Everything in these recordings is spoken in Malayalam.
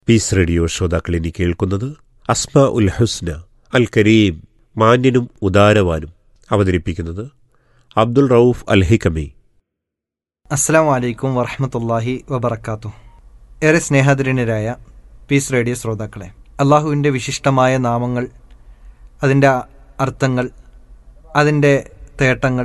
പീസ് റേഡിയോ ശ്രോതാക്കൾ ഇനി കേൾക്കുന്നത് അസ്മ ഉൽ ഹുസ്ന അൽ കരീം മാന്യനും ഉദാരവാനും അവതരിപ്പിക്കുന്നത് അബ്ദുൾ റൌഫ് അൽ ഹിക്കമി അസ്സാം വലൈക്കും വറഹമത്തല്ലാഹി വബർക്കാത്തു ഏറെ സ്നേഹധുരനരായ പീസ് റേഡിയോ ശ്രോതാക്കളെ അള്ളാഹുവിൻ്റെ വിശിഷ്ടമായ നാമങ്ങൾ അതിൻ്റെ അർത്ഥങ്ങൾ അതിൻ്റെ തേട്ടങ്ങൾ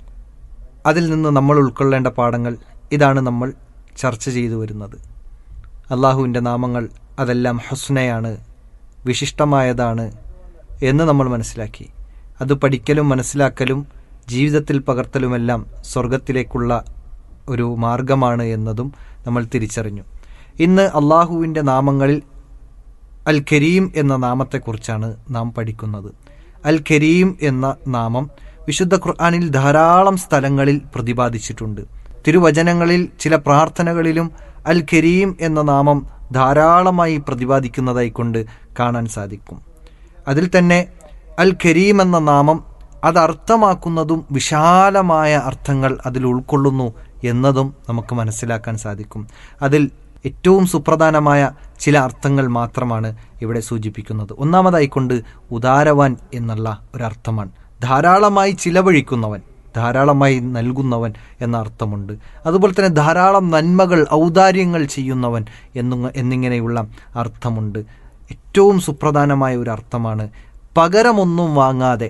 അതിൽ നിന്ന് നമ്മൾ ഉൾക്കൊള്ളേണ്ട പാഠങ്ങൾ ഇതാണ് നമ്മൾ ചർച്ച ചെയ്തു വരുന്നത് അള്ളാഹുവിൻ്റെ നാമങ്ങൾ അതെല്ലാം ഹുസ്നയാണ് വിശിഷ്ടമായതാണ് എന്ന് നമ്മൾ മനസ്സിലാക്കി അത് പഠിക്കലും മനസ്സിലാക്കലും ജീവിതത്തിൽ പകർത്തലുമെല്ലാം സ്വർഗത്തിലേക്കുള്ള ഒരു മാർഗമാണ് എന്നതും നമ്മൾ തിരിച്ചറിഞ്ഞു ഇന്ന് അള്ളാഹുവിൻ്റെ നാമങ്ങളിൽ അൽ കരീം എന്ന നാമത്തെക്കുറിച്ചാണ് നാം പഠിക്കുന്നത് അൽ കരീം എന്ന നാമം വിശുദ്ധ ഖുർആാനിൽ ധാരാളം സ്ഥലങ്ങളിൽ പ്രതിപാദിച്ചിട്ടുണ്ട് തിരുവചനങ്ങളിൽ ചില പ്രാർത്ഥനകളിലും അൽ കരീം എന്ന നാമം ധാരാളമായി പ്രതിപാദിക്കുന്നതായി കൊണ്ട് കാണാൻ സാധിക്കും അതിൽ തന്നെ അൽ കരീം എന്ന നാമം അത് അർത്ഥമാക്കുന്നതും വിശാലമായ അർത്ഥങ്ങൾ അതിൽ ഉൾക്കൊള്ളുന്നു എന്നതും നമുക്ക് മനസ്സിലാക്കാൻ സാധിക്കും അതിൽ ഏറ്റവും സുപ്രധാനമായ ചില അർത്ഥങ്ങൾ മാത്രമാണ് ഇവിടെ സൂചിപ്പിക്കുന്നത് ഒന്നാമതായിക്കൊണ്ട് ഉദാരവാൻ എന്നുള്ള ഒരർത്ഥമാണ് ധാരാളമായി ചിലവഴിക്കുന്നവൻ ധാരാളമായി നൽകുന്നവൻ എന്ന അർത്ഥമുണ്ട് അതുപോലെ തന്നെ ധാരാളം നന്മകൾ ഔദാര്യങ്ങൾ ചെയ്യുന്നവൻ എന്നു എന്നിങ്ങനെയുള്ള അർത്ഥമുണ്ട് ഏറ്റവും സുപ്രധാനമായ ഒരു അർത്ഥമാണ് പകരമൊന്നും വാങ്ങാതെ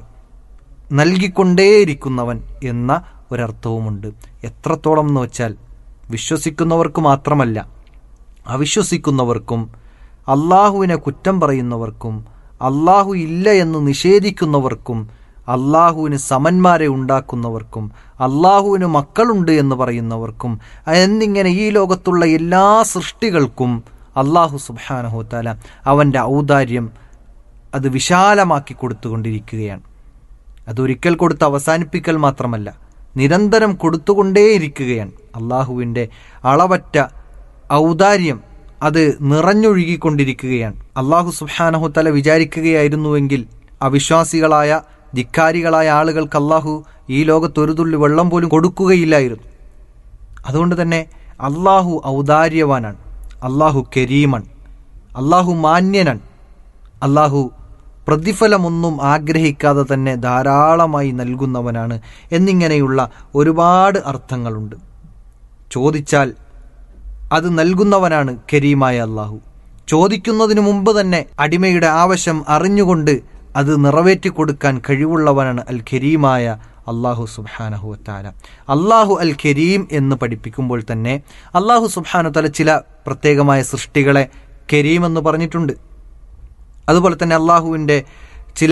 നൽകിക്കൊണ്ടേയിരിക്കുന്നവൻ എന്ന ഒരർത്ഥവുമുണ്ട് എത്രത്തോളം എന്ന് വെച്ചാൽ വിശ്വസിക്കുന്നവർക്ക് മാത്രമല്ല അവിശ്വസിക്കുന്നവർക്കും അള്ളാഹുവിനെ കുറ്റം പറയുന്നവർക്കും അള്ളാഹു ഇല്ല എന്ന് നിഷേധിക്കുന്നവർക്കും അള്ളാഹുവിന് സമന്മാരെ ഉണ്ടാക്കുന്നവർക്കും അള്ളാഹുവിന് മക്കളുണ്ട് എന്ന് പറയുന്നവർക്കും എന്നിങ്ങനെ ഈ ലോകത്തുള്ള എല്ലാ സൃഷ്ടികൾക്കും അള്ളാഹു സുബാനഹുത്താല അവൻ്റെ ഔദാര്യം അത് വിശാലമാക്കി കൊടുത്തുകൊണ്ടിരിക്കുകയാണ് അതൊരിക്കൽ കൊടുത്ത് അവസാനിപ്പിക്കൽ മാത്രമല്ല നിരന്തരം കൊടുത്തുകൊണ്ടേയിരിക്കുകയാണ് അള്ളാഹുവിൻ്റെ അളവറ്റ ഔദാര്യം അത് നിറഞ്ഞൊഴുകിക്കൊണ്ടിരിക്കുകയാണ് അള്ളാഹു സുബാനഹുത്തല വിചാരിക്കുകയായിരുന്നുവെങ്കിൽ അവിശ്വാസികളായ ധിക്കാരികളായ ആളുകൾക്ക് അള്ളാഹു ഈ ലോകത്ത് ഒരു തുള്ളി വെള്ളം പോലും കൊടുക്കുകയില്ലായിരുന്നു അതുകൊണ്ട് തന്നെ അള്ളാഹു ഔദാര്യവാനാണ് അള്ളാഹു കരീമൺ അള്ളാഹു മാന്യനാണ് അള്ളാഹു പ്രതിഫലമൊന്നും ആഗ്രഹിക്കാതെ തന്നെ ധാരാളമായി നൽകുന്നവനാണ് എന്നിങ്ങനെയുള്ള ഒരുപാട് അർത്ഥങ്ങളുണ്ട് ചോദിച്ചാൽ അത് നൽകുന്നവനാണ് കരീമായ അള്ളാഹു ചോദിക്കുന്നതിന് മുമ്പ് തന്നെ അടിമയുടെ ആവശ്യം അറിഞ്ഞുകൊണ്ട് അത് നിറവേറ്റി കൊടുക്കാൻ കഴിവുള്ളവനാണ് അൽ കരീമായ അള്ളാഹു സുബാനഹു താല അള്ളാഹു അൽ കരീം എന്ന് പഠിപ്പിക്കുമ്പോൾ തന്നെ അള്ളാഹു സുബാനു തല ചില പ്രത്യേകമായ സൃഷ്ടികളെ കരീം എന്ന് പറഞ്ഞിട്ടുണ്ട് അതുപോലെ തന്നെ അള്ളാഹുവിൻ്റെ ചില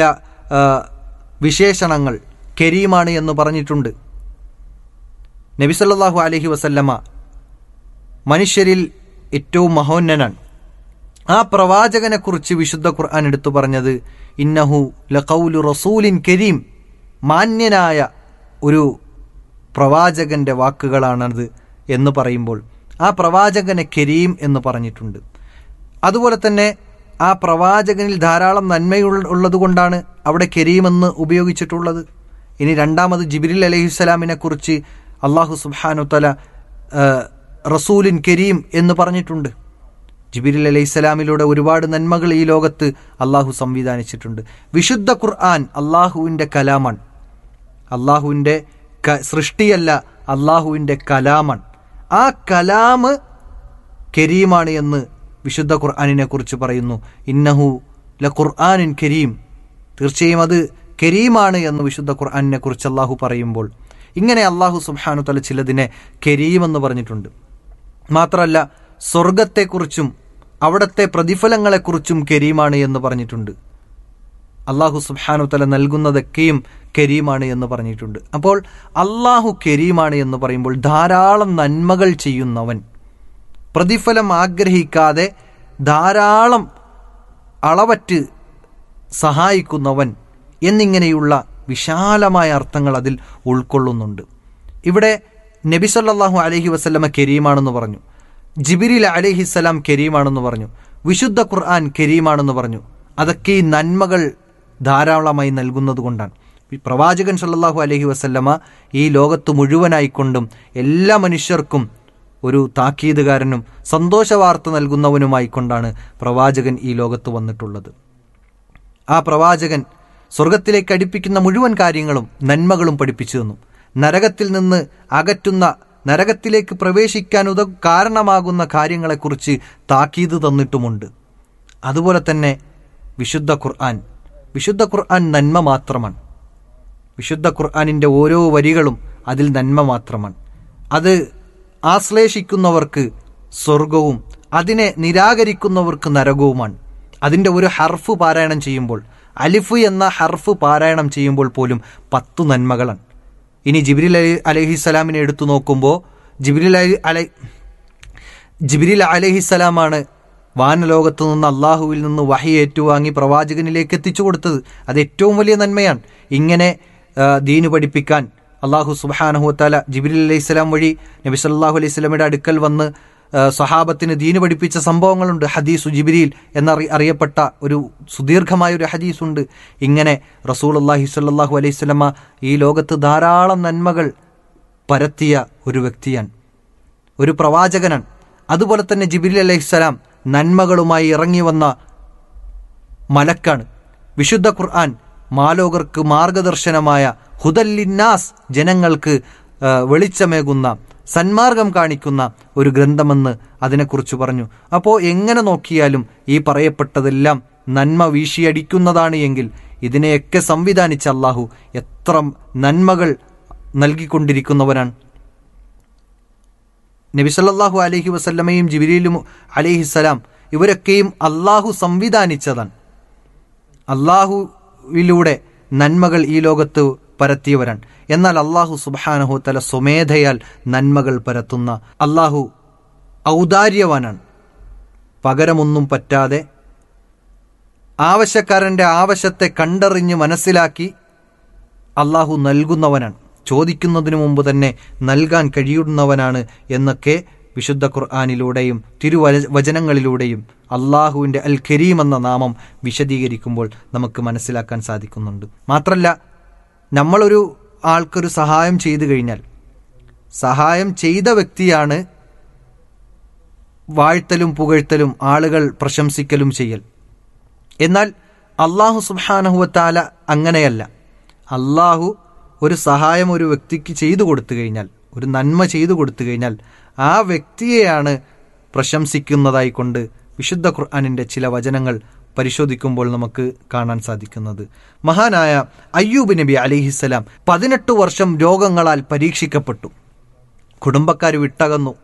വിശേഷണങ്ങൾ കരീമാണ് എന്ന് പറഞ്ഞിട്ടുണ്ട് നബിസല്ലാഹു അലഹി വസല്ലമ മനുഷ്യരിൽ ഏറ്റവും മഹോന്നനാണ് ആ പ്രവാചകനെ കുറിച്ച് വിശുദ്ധ ഖുർആൻ എടുത്തു പറഞ്ഞത് ഇന്നഹു ലഖൗലു റസൂലിൻ കരീം മാന്യനായ ഒരു പ്രവാചകന്റെ വാക്കുകളാണത് എന്ന് പറയുമ്പോൾ ആ പ്രവാചകനെ കരീം എന്ന് പറഞ്ഞിട്ടുണ്ട് അതുപോലെ തന്നെ ആ പ്രവാചകനിൽ ധാരാളം നന്മയുള്ള ഉള്ളതുകൊണ്ടാണ് അവിടെ കരീം എന്ന് ഉപയോഗിച്ചിട്ടുള്ളത് ഇനി രണ്ടാമത് ജിബിരിൽ അലഹിസ്സലാമിനെ കുറിച്ച് അള്ളാഹു സുബാനു തല റസൂലിൻ കരീം എന്ന് പറഞ്ഞിട്ടുണ്ട് ജിബിരിൽ അലൈഹി സ്വലാമിലൂടെ ഒരുപാട് നന്മകൾ ഈ ലോകത്ത് അള്ളാഹു സംവിധാനിച്ചിട്ടുണ്ട് വിശുദ്ധ ഖുർആൻ അള്ളാഹുവിൻ്റെ കലാമാണ് അള്ളാഹുവിൻ്റെ സൃഷ്ടിയല്ല അള്ളാഹുവിൻ്റെ കലാമാണ് ആ കലാമ് കരീമാണ് എന്ന് വിശുദ്ധ ഖുർആാനിനെ കുറിച്ച് പറയുന്നു ഇന്നഹു ല ഖുർആാനിൻ കരീം തീർച്ചയായും അത് കരീമാണ് എന്ന് വിശുദ്ധ ഖുർആാനിനെ കുറിച്ച് അള്ളാഹു പറയുമ്പോൾ ഇങ്ങനെ അള്ളാഹു സുബാനു തല ചിലതിനെ കരീം എന്ന് പറഞ്ഞിട്ടുണ്ട് മാത്രമല്ല സ്വർഗത്തെക്കുറിച്ചും അവിടുത്തെ പ്രതിഫലങ്ങളെക്കുറിച്ചും കരീമാണ് എന്ന് പറഞ്ഞിട്ടുണ്ട് അള്ളാഹു സുബാനു തല നൽകുന്നതൊക്കെയും കരീമാണ് എന്ന് പറഞ്ഞിട്ടുണ്ട് അപ്പോൾ അള്ളാഹു കരീമാണ് എന്ന് പറയുമ്പോൾ ധാരാളം നന്മകൾ ചെയ്യുന്നവൻ പ്രതിഫലം ആഗ്രഹിക്കാതെ ധാരാളം അളവറ്റ് സഹായിക്കുന്നവൻ എന്നിങ്ങനെയുള്ള വിശാലമായ അർത്ഥങ്ങൾ അതിൽ ഉൾക്കൊള്ളുന്നുണ്ട് ഇവിടെ നബി സല്ലാഹു അലഹി വസ്ലമ കരീമാണെന്ന് പറഞ്ഞു ജിബിരിൽ അലഹിസ്സലാം കരീമാണെന്ന് പറഞ്ഞു വിശുദ്ധ ഖുർആൻ കരീമാണെന്ന് പറഞ്ഞു അതൊക്കെ ഈ നന്മകൾ ധാരാളമായി നൽകുന്നത് കൊണ്ടാണ് പ്രവാചകൻ സല്ലാഹു അലഹി വസല്ലമ ഈ ലോകത്ത് മുഴുവനായിക്കൊണ്ടും എല്ലാ മനുഷ്യർക്കും ഒരു താക്കീതുകാരനും സന്തോഷവാർത്ത നൽകുന്നവനുമായി കൊണ്ടാണ് പ്രവാചകൻ ഈ ലോകത്ത് വന്നിട്ടുള്ളത് ആ പ്രവാചകൻ സ്വർഗത്തിലേക്ക് അടുപ്പിക്കുന്ന മുഴുവൻ കാര്യങ്ങളും നന്മകളും പഠിപ്പിച്ചു തന്നു നരകത്തിൽ നിന്ന് അകറ്റുന്ന നരകത്തിലേക്ക് പ്രവേശിക്കാൻ ഉത കാരണമാകുന്ന കാര്യങ്ങളെക്കുറിച്ച് താക്കീത് തന്നിട്ടുമുണ്ട് അതുപോലെ തന്നെ വിശുദ്ധ ഖുർആൻ വിശുദ്ധ ഖുർആൻ നന്മ മാത്രമാണ് വിശുദ്ധ ഖുർആാനിൻ്റെ ഓരോ വരികളും അതിൽ നന്മ മാത്രമാണ് അത് ആശ്ലേഷിക്കുന്നവർക്ക് സ്വർഗവും അതിനെ നിരാകരിക്കുന്നവർക്ക് നരകവുമാണ് അതിൻ്റെ ഒരു ഹർഫ് പാരായണം ചെയ്യുമ്പോൾ അലിഫ് എന്ന ഹർഫ് പാരായണം ചെയ്യുമ്പോൾ പോലും പത്തു നന്മകളാണ് ഇനി ജിബ്രിൽ അലി അലഹിസ്സലാമിനെ എടുത്തു നോക്കുമ്പോൾ ജിബ്രിൽ അലി അല ജിബ്രിൽ അലഹിസ്സലാമാണ് വാനലോകത്ത് നിന്ന് അള്ളാഹുവിൽ നിന്ന് വഹി ഏറ്റുവാങ്ങി പ്രവാചകനിലേക്ക് എത്തിച്ചു കൊടുത്തത് അത് ഏറ്റവും വലിയ നന്മയാണ് ഇങ്ങനെ ആ, ദീന് പഠിപ്പിക്കാൻ അള്ളാഹു സുബാനഹുത്താല ജിബ്രിൽ അലൈഹി സ്വലാം വഴി നബി സല്ലാഹു അലൈഹി സ്വലമയുടെ അടുക്കൽ വന്ന് ആ, സ്വഹാബത്തിന് ദീന് പഠിപ്പിച്ച സംഭവങ്ങളുണ്ട് ഹദീസു ജിബ്രീൽ എന്നറി അറിയപ്പെട്ട ഒരു സുദീർഘമായ ഒരു ഹദീസുണ്ട് ഇങ്ങനെ റസൂൽ അള്ളാഹി സ്വല്ലാഹു അലൈഹി സ്വലമ ഈ ലോകത്ത് ധാരാളം നന്മകൾ പരത്തിയ ഒരു വ്യക്തിയാണ് ഒരു പ്രവാചകനാണ് അതുപോലെ തന്നെ ജിബിലി അലൈഹിസ്സലാം നന്മകളുമായി ഇറങ്ങി വന്ന മലക്കാണ് വിശുദ്ധ ഖുർആൻ മാലോകർക്ക് മാർഗദർശനമായ ഹുദല്ലിന്നാസ് ജനങ്ങൾക്ക് ആ, വെളിച്ചമേകുന്ന സന്മാർഗം കാണിക്കുന്ന ഒരു ഗ്രന്ഥമെന്ന് അതിനെക്കുറിച്ച് പറഞ്ഞു അപ്പോൾ എങ്ങനെ നോക്കിയാലും ഈ പറയപ്പെട്ടതെല്ലാം നന്മ വീശിയടിക്കുന്നതാണ് എങ്കിൽ ഇതിനെയൊക്കെ സംവിധാനിച്ച അള്ളാഹു എത്ര നന്മകൾ നൽകിക്കൊണ്ടിരിക്കുന്നവനാണ് നബിസല്ലാഹു അലഹി വസല്ലമയും ജിബിരിയിലും അലഹിസലാം ഇവരൊക്കെയും അള്ളാഹു സംവിധാനിച്ചതാണ് അള്ളാഹുവിലൂടെ നന്മകൾ ഈ ലോകത്ത് പരത്തിയവരാണ് എന്നാൽ അള്ളാഹു സുബാനഹു തല സ്വമേധയാൽ നന്മകൾ പരത്തുന്ന അള്ളാഹു ഔദാര്യവാനാണ് പകരമൊന്നും പറ്റാതെ ആവശ്യക്കാരൻ്റെ ആവശ്യത്തെ കണ്ടറിഞ്ഞ് മനസ്സിലാക്കി അള്ളാഹു നൽകുന്നവനാണ് ചോദിക്കുന്നതിനു മുമ്പ് തന്നെ നൽകാൻ കഴിയുന്നവനാണ് എന്നൊക്കെ വിശുദ്ധ ഖുർആാനിലൂടെയും തിരുവച വചനങ്ങളിലൂടെയും അള്ളാഹുവിൻ്റെ അൽ ഖരീം എന്ന നാമം വിശദീകരിക്കുമ്പോൾ നമുക്ക് മനസ്സിലാക്കാൻ സാധിക്കുന്നുണ്ട് മാത്രല്ല നമ്മളൊരു ആൾക്കൊരു സഹായം ചെയ്തു കഴിഞ്ഞാൽ സഹായം ചെയ്ത വ്യക്തിയാണ് വാഴ്ത്തലും പുകഴ്ത്തലും ആളുകൾ പ്രശംസിക്കലും ചെയ്യൽ എന്നാൽ അള്ളാഹു സുബാനഹുവത്താല അങ്ങനെയല്ല അള്ളാഹു ഒരു സഹായം ഒരു വ്യക്തിക്ക് ചെയ്തു കൊടുത്തു കഴിഞ്ഞാൽ ഒരു നന്മ ചെയ്തു കൊടുത്തു കഴിഞ്ഞാൽ ആ വ്യക്തിയെയാണ് പ്രശംസിക്കുന്നതായി കൊണ്ട് വിശുദ്ധ ഖുർആാനിൻ്റെ ചില വചനങ്ങൾ പരിശോധിക്കുമ്പോൾ നമുക്ക് കാണാൻ സാധിക്കുന്നത് മഹാനായ അയ്യൂബ് നബി അലിഹിസ്സലാം പതിനെട്ട് വർഷം രോഗങ്ങളാൽ പരീക്ഷിക്കപ്പെട്ടു കുടുംബക്കാർ വിട്ടകന്നു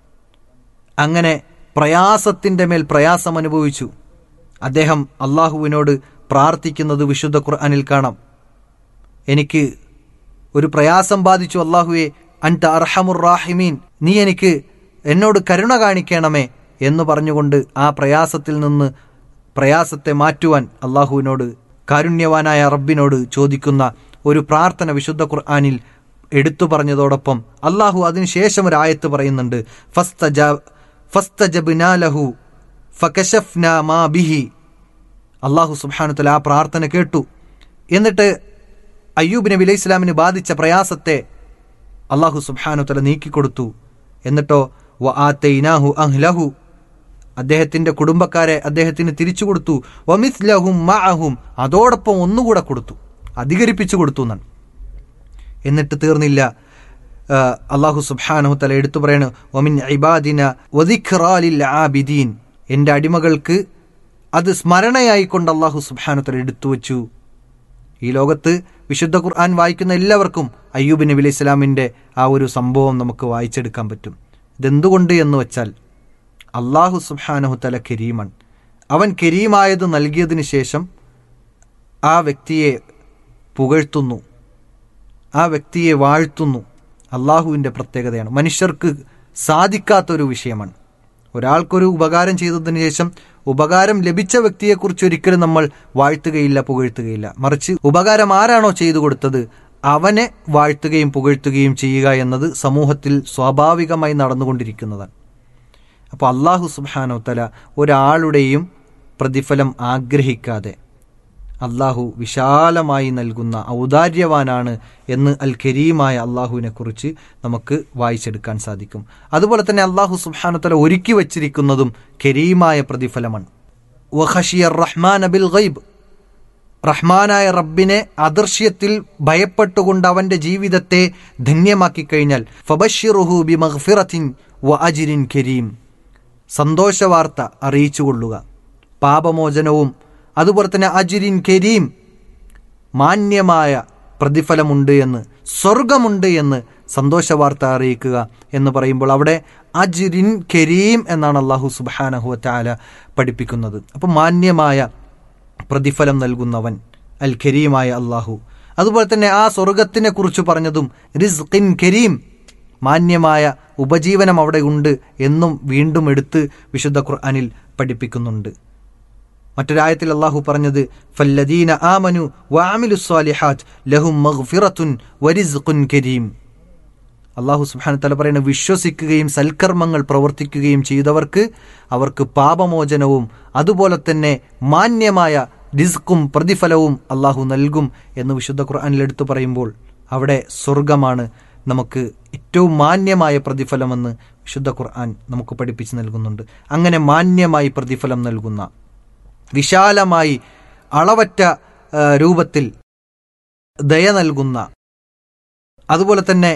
അങ്ങനെ പ്രയാസത്തിൻ്റെ മേൽ പ്രയാസം അനുഭവിച്ചു അദ്ദേഹം അള്ളാഹുവിനോട് പ്രാർത്ഥിക്കുന്നത് വിശുദ്ധ ഖുർആനിൽ കാണാം എനിക്ക് ഒരു പ്രയാസം ബാധിച്ചു അള്ളാഹുവെ അൻത അർഹമുർ റാഹിമീൻ നീ എനിക്ക് എന്നോട് കരുണ കാണിക്കണമേ എന്ന് പറഞ്ഞുകൊണ്ട് ആ പ്രയാസത്തിൽ നിന്ന് പ്രയാസത്തെ മാറ്റുവാൻ അള്ളാഹുവിനോട് കാരുണ്യവാനായ റബ്ബിനോട് ചോദിക്കുന്ന ഒരു പ്രാർത്ഥന വിശുദ്ധ ഖുർആാനിൽ എടുത്തു പറഞ്ഞതോടൊപ്പം അള്ളാഹു അതിനുശേഷം ഒരു ആയത്ത് പറയുന്നുണ്ട് ഫസ്തജ ഫസ്തജബ്നാലഹു ഫകശഫ്ന മാ ബിഹി അള്ളാഹു സുബാനുത്തല ആ പ്രാർത്ഥന കേട്ടു എന്നിട്ട് അയ്യൂബ് നബി അലൈഹി ഇസ്ലാമിന് ബാധിച്ച പ്രയാസത്തെ അള്ളാഹു സുബാനുത്തല നീക്കിക്കൊടുത്തു എന്നിട്ടോ വ ആത്തൈനാഹു അഹ്ലഹു അദ്ദേഹത്തിന്റെ കുടുംബക്കാരെ അദ്ദേഹത്തിന് തിരിച്ചു കൊടുത്തു വമിസ്ലഹും മഅഹും അതോടൊപ്പം ഒന്നുകൂടെ കൊടുത്തു അധികരിപ്പിച്ചു കൊടുത്തു എന്നാണ് എന്നിട്ട് തീർന്നില്ല ആ, അള്ളാഹു സുബ്ഹാനഹു തല എടുത്തു പറയണു ഒമിൻ ഇബാദിന വദിഖ്റാലിൽ ആബിദീൻ എൻ്റെ അടിമകൾക്ക് അത് സ്മരണയായിക്കൊണ്ട് അള്ളാഹു സുബ്ഹാനഹു തല എടുത്തു വച്ചു ഈ ലോകത്ത് വിശുദ്ധ ഖുർആൻ വായിക്കുന്ന എല്ലാവർക്കും അയ്യൂബ് നബി അലൈഹി ഇസ്ലാമിൻ്റെ ആ ഒരു സംഭവം നമുക്ക് വായിച്ചെടുക്കാൻ പറ്റും ഇതെന്തുകൊണ്ട് എന്ന് വെച്ചാൽ അള്ളാഹു സുബ്ഹാനഹു തല കരീമാണ് അവൻ കരീമായത് നൽകിയതിന് ശേഷം ആ വ്യക്തിയെ പുകഴ്ത്തുന്നു ആ വ്യക്തിയെ വാഴ്ത്തുന്നു അള്ളാഹുവിൻ്റെ പ്രത്യേകതയാണ് മനുഷ്യർക്ക് സാധിക്കാത്തൊരു വിഷയമാണ് ഒരാൾക്കൊരു ഉപകാരം ചെയ്തതിന് ശേഷം ഉപകാരം ലഭിച്ച വ്യക്തിയെക്കുറിച്ച് ഒരിക്കലും നമ്മൾ വാഴ്ത്തുകയില്ല പുകഴ്ത്തുകയില്ല മറിച്ച് ഉപകാരം ആരാണോ ചെയ്തു കൊടുത്തത് അവനെ വാഴ്ത്തുകയും പുകഴ്ത്തുകയും ചെയ്യുക എന്നത് സമൂഹത്തിൽ സ്വാഭാവികമായി നടന്നുകൊണ്ടിരിക്കുന്നതാണ് അപ്പോൾ അള്ളാഹു സുബാനോ തല ഒരാളുടെയും പ്രതിഫലം ആഗ്രഹിക്കാതെ അള്ളാഹു വിശാലമായി നൽകുന്ന ഔദാര്യവാനാണ് എന്ന് അൽ കരീമായ അള്ളാഹുവിനെ കുറിച്ച് നമുക്ക് വായിച്ചെടുക്കാൻ സാധിക്കും അതുപോലെ തന്നെ അള്ളാഹു സുബ്ഹാനത്തല ഒരുക്കി വച്ചിരിക്കുന്നതും കരീമായ പ്രതിഫലമാണ് വഖഷിയർ റഹ്മാൻ അബിൽ ഗൈബ് റഹ്മാനായ റബ്ബിനെ അദൃശ്യത്തിൽ ഭയപ്പെട്ടുകൊണ്ട് അവന്റെ ജീവിതത്തെ ധന്യമാക്കി കഴിഞ്ഞാൽ ഫബഷിറുഹു ബി മഗ്ഫിറത്തിൻ വ അജിരിൻ കരീം സന്തോഷവാർത്ത അറിയിച്ചുകൊള്ളുക പാപമോചനവും അതുപോലെ തന്നെ അജിരിൻ കരീം മാന്യമായ പ്രതിഫലമുണ്ട് എന്ന് സ്വർഗമുണ്ട് എന്ന് സന്തോഷവാർത്ത അറിയിക്കുക എന്ന് പറയുമ്പോൾ അവിടെ അജിരിൻ കരീം എന്നാണ് അള്ളാഹു സുബാനഹു താല പഠിപ്പിക്കുന്നത് അപ്പം മാന്യമായ പ്രതിഫലം നൽകുന്നവൻ അൽ കരീമായ അള്ളാഹു അതുപോലെ തന്നെ ആ സ്വർഗത്തിനെ കുറിച്ച് പറഞ്ഞതും റിസ്ഖിൻ കരീം മാന്യമായ ഉപജീവനം അവിടെ ഉണ്ട് എന്നും വീണ്ടും എടുത്ത് വിശുദ്ധ ഖുർആനിൽ പഠിപ്പിക്കുന്നുണ്ട് മറ്റൊരായത്തിൽ അള്ളാഹു പറഞ്ഞത് ഫല്ലദീന ആമനു വാമിലു സ്വാലിഹാത്ത് ലഹും മഗ്ഫിറത്തുൻ വരിസ്ഖുൻ കരീം അള്ളാഹു സുബ്ഹാന തല പറയുന്ന വിശ്വസിക്കുകയും സൽക്കർമ്മങ്ങൾ പ്രവർത്തിക്കുകയും ചെയ്തവർക്ക് അവർക്ക് പാപമോചനവും അതുപോലെ തന്നെ മാന്യമായ റിസ്ക്കും പ്രതിഫലവും അള്ളാഹു നൽകും എന്ന് വിശുദ്ധ ഖുർആനിൽ എടുത്തു പറയുമ്പോൾ അവിടെ സ്വർഗമാണ് നമുക്ക് ഏറ്റവും മാന്യമായ പ്രതിഫലമെന്ന് വിശുദ്ധ ഖുർആൻ നമുക്ക് പഠിപ്പിച്ചു നൽകുന്നുണ്ട് അങ്ങനെ മാന്യമായി പ്രതിഫലം നൽകുന്ന വിശാലമായി അളവറ്റ ആ, രൂപത്തിൽ ദയ നൽകുന്ന അതുപോലെ തന്നെ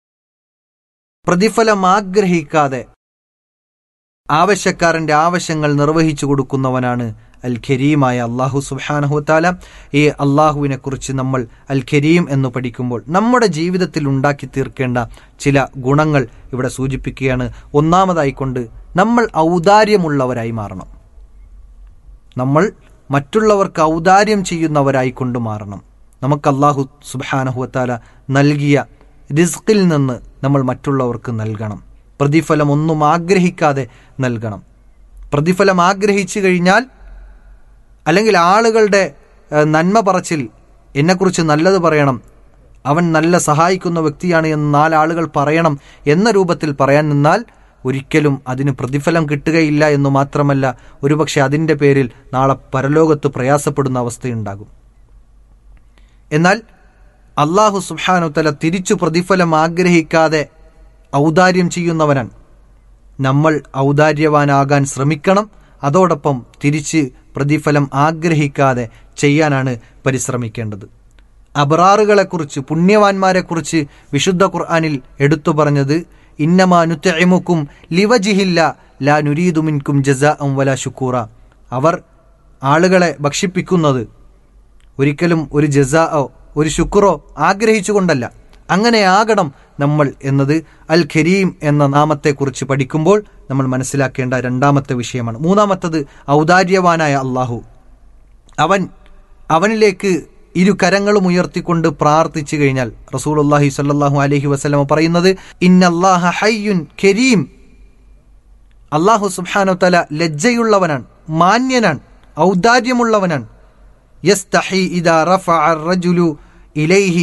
പ്രതിഫലം ആഗ്രഹിക്കാതെ ആവശ്യക്കാരന്റെ ആവശ്യങ്ങൾ നിർവഹിച്ചു കൊടുക്കുന്നവനാണ് അൽ ഖരീമായ അള്ളാഹു സുബാനഹുത്താല ഈ അള്ളാഹുവിനെ കുറിച്ച് നമ്മൾ അൽ ഖരീം എന്ന് പഠിക്കുമ്പോൾ നമ്മുടെ ജീവിതത്തിൽ ഉണ്ടാക്കി തീർക്കേണ്ട ചില ഗുണങ്ങൾ ഇവിടെ സൂചിപ്പിക്കുകയാണ് ഒന്നാമതായിക്കൊണ്ട് നമ്മൾ ഔദാര്യമുള്ളവരായി മാറണം നമ്മൾ മറ്റുള്ളവർക്ക് ഔദാര്യം ചെയ്യുന്നവരായി കൊണ്ട് മാറണം നമുക്ക് അള്ളാഹു സുബാനഹുവത്താല നൽകിയ റിസ്കിൽ നിന്ന് നമ്മൾ മറ്റുള്ളവർക്ക് നൽകണം പ്രതിഫലം ഒന്നും ആഗ്രഹിക്കാതെ നൽകണം പ്രതിഫലം ആഗ്രഹിച്ചു കഴിഞ്ഞാൽ അല്ലെങ്കിൽ ആളുകളുടെ ഏഹ്, നന്മ പറച്ചിൽ എന്നെക്കുറിച്ച് നല്ലത് പറയണം അവൻ നല്ല സഹായിക്കുന്ന വ്യക്തിയാണ് എന്ന് നാലാളുകൾ പറയണം എന്ന രൂപത്തിൽ പറയാൻ നിന്നാൽ ഒരിക്കലും അതിന് പ്രതിഫലം കിട്ടുകയില്ല എന്ന് മാത്രമല്ല ഒരുപക്ഷെ അതിൻ്റെ പേരിൽ നാളെ പരലോകത്ത് പ്രയാസപ്പെടുന്ന അവസ്ഥയുണ്ടാകും എന്നാൽ അള്ളാഹു സുബ്ഹാനുത്തല തിരിച്ചു പ്രതിഫലം ആഗ്രഹിക്കാതെ ഔദാര്യം ചെയ്യുന്നവനാണ് നമ്മൾ ഔദാര്യവാനാകാൻ ശ്രമിക്കണം അതോടൊപ്പം തിരിച്ച് പ്രതിഫലം ആഗ്രഹിക്കാതെ ചെയ്യാനാണ് പരിശ്രമിക്കേണ്ടത് അബറാറുകളെക്കുറിച്ച് പുണ്യവാന്മാരെക്കുറിച്ച് വിശുദ്ധ ഖുർആനിൽ എടുത്തു പറഞ്ഞത് ഇന്നമാ നുത്തഇമുക്കും ലിവജിഹില്ല ലാ നുരീദുമിൻകും ജസാ വല ശുക്കൂറ അവർ ആളുകളെ ഭക്ഷിപ്പിക്കുന്നത് ഒരിക്കലും ഒരു ജസാओ ഒരു ശുക്രോ ആഗ്രഹിച്ചുകൊണ്ടല്ല അങ്ങനെയാകണം നമ്മൾ എന്നത് അൽ ഖരീം എന്ന നാമത്തെക്കുറിച്ച് പഠിക്കുമ്പോൾ നമ്മൾ മനസ്സിലാക്കേണ്ട രണ്ടാമത്തെ വിഷയമാണ് മൂന്നാമത്തത് ഔദാര്യവാനായ അള്ളാഹു അവൻ അവനിലേക്ക് ഇരു കരങ്ങളും ഉയർത്തിക്കൊണ്ട് പ്രാർത്ഥിച്ചു കഴിഞ്ഞാൽ റസൂലുള്ളാഹി സ്വല്ലല്ലാഹു അലൈഹി വസല്ലമ പറയുന്നത് ഇന്നല്ലാഹ ഹയ്യുൻ കരീം അള്ളാഹു സുബ്ഹാനഹു തല ലജ്ജയുള്ളവനാണ് മാന്യനാണ് ഔദാര്യമുള്ളവനാണ് യസ്തഹി ഇദാ റഫഅ الرجل ഇലൈഹി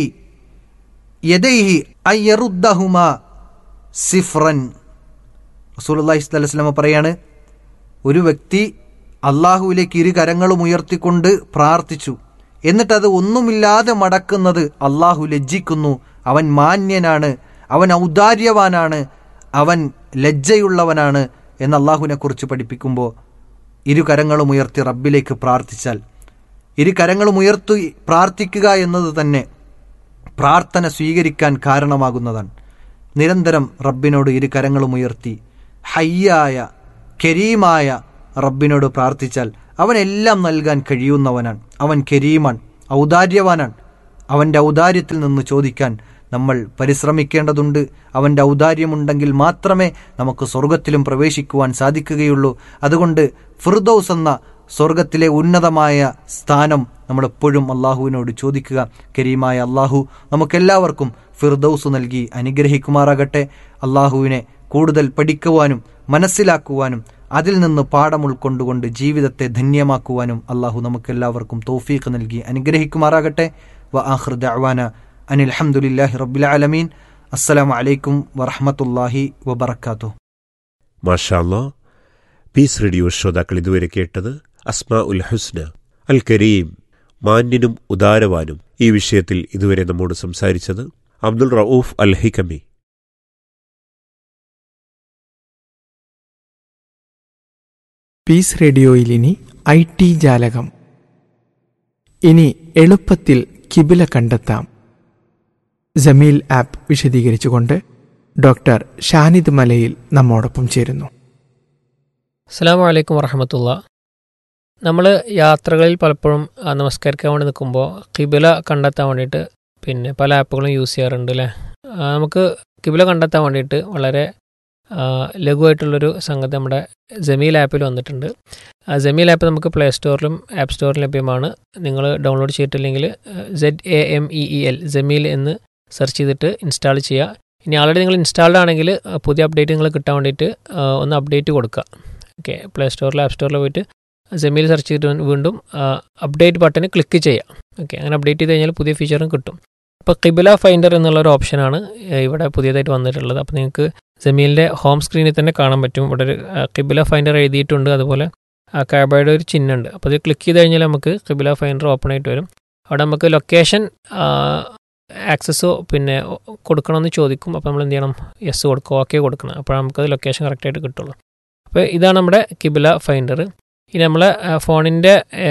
യദൈഹി അൻ യറുദ്ദഹുമാ സിഫ്റൻ റസൂലുള്ളാഹി സ്വല്ലല്ലാഹു അലൈഹി വസല്ലമ പറയാണ് ഒരു വ്യക്തി അള്ളാഹുവിലേക്ക് ഇരു കരങ്ങളും ഉയർത്തിക്കൊണ്ട് പ്രാർത്ഥിച്ചു എന്നിട്ടത് ഒന്നുമില്ലാതെ മടക്കുന്നത് അള്ളാഹു ലജ്ജിക്കുന്നു അവൻ മാന്യനാണ് അവൻ ഔദാര്യവാനാണ് അവൻ ലജ്ജയുള്ളവനാണ് എന്ന് അള്ളാഹുവിനെ കുറിച്ച് പഠിപ്പിക്കുമ്പോൾ ഇരു കരങ്ങളും ഉയർത്തി റബ്ബിലേക്ക് പ്രാർത്ഥിച്ചാൽ ഇരു കരങ്ങളും ഉയർത്തി പ്രാർത്ഥിക്കുക എന്നത് തന്നെ പ്രാർത്ഥന സ്വീകരിക്കാൻ കാരണമാകുന്നതാണ് നിരന്തരം റബ്ബിനോട് ഇരു കരങ്ങളും ഉയർത്തി ഹയ്യായ കരീമായ റബ്ബിനോട് പ്രാർത്ഥിച്ചാൽ അവനെല്ലാം നൽകാൻ കഴിയുന്നവനാണ് അവൻ കരീമാണ് ഔദാര്യവാനാണ് അവൻ്റെ ഔദാര്യത്തിൽ നിന്ന് ചോദിക്കാൻ നമ്മൾ പരിശ്രമിക്കേണ്ടതുണ്ട് അവൻ്റെ ഔദാര്യമുണ്ടെങ്കിൽ മാത്രമേ നമുക്ക് സ്വർഗത്തിലും പ്രവേശിക്കുവാൻ സാധിക്കുകയുള്ളൂ അതുകൊണ്ട് ഫിർദൌസ് എന്ന സ്വർഗത്തിലെ ഉന്നതമായ സ്ഥാനം നമ്മൾ എപ്പോഴും അള്ളാഹുവിനോട് ചോദിക്കുക കരീമായ അള്ളാഹു നമുക്കെല്ലാവർക്കും ഫിർദൌസ് നൽകി അനുഗ്രഹിക്കുമാറാകട്ടെ അള്ളാഹുവിനെ കൂടുതൽ പഠിക്കുവാനും മനസ്സിലാക്കുവാനും അതിൽ നിന്ന് പാഠം ഉൾക്കൊണ്ടുകൊണ്ട് ജീവിതത്തെ ധന്യമാക്കുവാനും അള്ളാഹു നമുക്കെല്ലാവർക്കും തൗഫീഖ് നൽകി അനുഗ്രഹിക്കുമാറാകട്ടെ വ ആഖിർ ദഅ്വാന അനിൽ ഹംദുലില്ലാഹി റബ്ബിൽ ആലമീൻ അസ്സലാമു അലൈക്കും വറഹ്മത്തുള്ളാഹി വബറകാതുഹു മാഷാല്ലാ പീസ് റേഡിയോ ശ്രോതാക്കൾ ഇതുവരെ കേട്ടത് അസ്മാ ഉൽ ഹുസ്ന അൽ കരീം മാന്യനും ഉദാരവാനും ഈ വിഷയത്തിൽ ഇതുവരെ നമ്മോട് സംസാരിച്ചത് അബ്ദുൾ റൌഫ് അൽ ഹിക്കമി പീസ് റേഡിയോയിൽ ഇനി ഐ ടി ജാലകം ഇനി എളുപ്പത്തിൽ കിബില കണ്ടെത്താം ജമീൽ ആപ്പ് വിശദീകരിച്ചുകൊണ്ട് ഡോക്ടർ ഷാനിദ് മലയിൽ നമ്മോടൊപ്പം ചേരുന്നു അസ്സാം വലൈക്കും വറഹമത്തുള്ള നമ്മൾ യാത്രകളിൽ പലപ്പോഴും ആ, നമസ്കരിക്കാൻ വേണ്ടി നിൽക്കുമ്പോൾ കിബില കണ്ടെത്താൻ വേണ്ടിയിട്ട് പിന്നെ പല ആപ്പുകളും യൂസ് ചെയ്യാറുണ്ട് അല്ലേ ആ, നമുക്ക് കിബില കണ്ടെത്താൻ വേണ്ടിയിട്ട് വളരെ ആ, ലഘുവായിട്ടുള്ളൊരു സംഗതി നമ്മുടെ ജമീൽ ആപ്പിൽ വന്നിട്ടുണ്ട് ആ ജമീൽ ആപ്പ് നമുക്ക് പ്ലേ സ്റ്റോറിലും ആപ്പ് സ്റ്റോറിലും ലഭ്യമാണ് നിങ്ങൾ ഡൗൺലോഡ് ചെയ്തിട്ടില്ലെങ്കിൽ Z A M E E L Zameel എന്ന് സെർച്ച് ചെയ്തിട്ട് ഇൻസ്റ്റാൾ ചെയ്യുക ഇനി ആൾറെഡി നിങ്ങൾ ഇൻസ്റ്റാൾഡ് ആണെങ്കിൽ ആ, പുതിയ അപ്ഡേറ്റ് നിങ്ങൾ കിട്ടാൻ വേണ്ടിയിട്ട് ആ, ഒന്ന് അപ്ഡേറ്റ് കൊടുക്കുക ഓക്കെ പ്ലേ സ്റ്റോറിൽ ആപ്പ് സ്റ്റോറിൽ പോയിട്ട് ജമീൽ സെർച്ച് ചെയ്തിട്ട് വീണ്ടും അപ്ഡേറ്റ് ബട്ടൺ ക്ലിക്ക് ചെയ്യാം ഓക്കെ അങ്ങനെ അപ്ഡേറ്റ് ചെയ്ത് കഴിഞ്ഞാൽ പുതിയ ഫീച്ചറും കിട്ടും അപ്പോൾ കിബില ഫൈൻഡർ എന്നുള്ള ഒരു ഓപ്ഷനാണ് ഏഹ്, ഇവിടെ പുതിയതായിട്ട് വന്നിട്ടുള്ളത് അപ്പോൾ നിങ്ങൾക്ക് ജമീലിൻ്റെ ഹോം സ്ക്രീനിൽ തന്നെ കാണാൻ പറ്റും ഇവിടെ ഒരു കിബില ഫൈൻഡർ എഴുതിയിട്ടുണ്ട് അതുപോലെ ആ കാബയുടെ ഒരു ചിഹ്നമുണ്ട് അപ്പോൾ അത് ക്ലിക്ക് ചെയ്ത് കഴിഞ്ഞാൽ നമുക്ക് കിബില ഫൈൻഡർ ഓപ്പൺ ആയിട്ട് വരും അവിടെ നമുക്ക് ലൊക്കേഷൻ ആക്സസ് പിന്നെ കൊടുക്കണമെന്ന് ചോദിക്കും അപ്പോൾ നമ്മൾ എന്ത് ചെയ്യണം യെസ് കൊടുക്കുക ഓക്കെ കൊടുക്കണം അപ്പോൾ നമുക്കത് ലൊക്കേഷൻ കറക്റ്റായിട്ട് കിട്ടുള്ളൂ അപ്പോൾ ഇതാണ് നമ്മുടെ കിബില ഫൈൻഡർ ഇനി നമ്മളെ ഫോണിൻ്റെ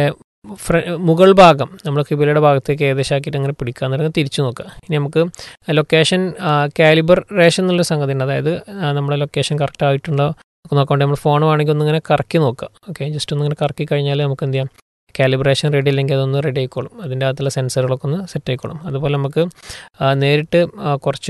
മുകൾ ഭാഗം നമ്മൾ കിബിലയുടെ ഭാഗത്തേക്ക് ഏകദേശം ആക്കിയിട്ട് അങ്ങനെ പിടിക്കുക എന്നിട്ട് തിരിച്ചു നോക്കുക ഇനി നമുക്ക് ലൊക്കേഷൻ കാലിബറേഷൻ എന്നുള്ള സംഗതി ഉണ്ട് അതായത് ആ, നമ്മുടെ ലൊക്കേഷൻ കറക്റ്റ് ആയിട്ടുണ്ടോ നമുക്ക് നോക്കാണ്ട് നമ്മൾ ഫോൺ വേണമെങ്കിൽ ഒന്നിങ്ങനെ കറക്കി നോക്കുക ഓക്കെ ജസ്റ്റ് ഒന്നിങ്ങനെ കറക്കി കഴിഞ്ഞാൽ നമുക്ക് എന്ത് ചെയ്യാം കാലിബ്രേഷൻ റെഡി അല്ലെങ്കിൽ അതൊന്ന് റെഡി ആയിക്കോളും അതിൻ്റെ അകത്തുള്ള സെൻസറുകളൊക്കെ ഒന്ന് സെറ്റ് ആയിക്കോളും അതുപോലെ നമുക്ക് ആ, നേരിട്ട് ആ, കുറച്ച്